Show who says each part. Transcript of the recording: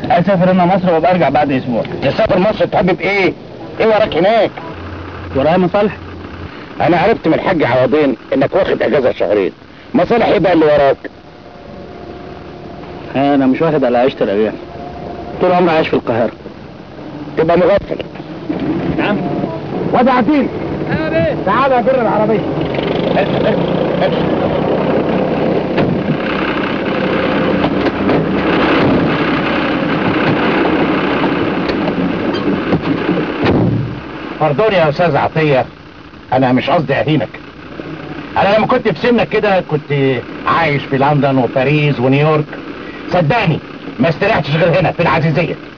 Speaker 1: اسافر انا مصر وابقى ارجع بعد اسبوع
Speaker 2: تسافر مصر تحب بايه؟ ايه وراك هناك؟
Speaker 1: ورايا مصالح
Speaker 2: انا عرفت من الحاج عوضين انك واخد اجازه شهرين مصالح ايه بقى اللي وراك؟
Speaker 1: انا مش واخد على عيشه الارياف طول عمري عايش في القاهره
Speaker 2: تبقى مغفل
Speaker 1: نعم
Speaker 2: واد عتيل تعال يا جر العربيه
Speaker 3: pardon يا استاذ عطيه انا مش قصدي اهينك انا لما كنت في سنك كده كنت عايش في لندن وباريس ونيويورك صدقني ما استريحتش غير هنا في العزيزيه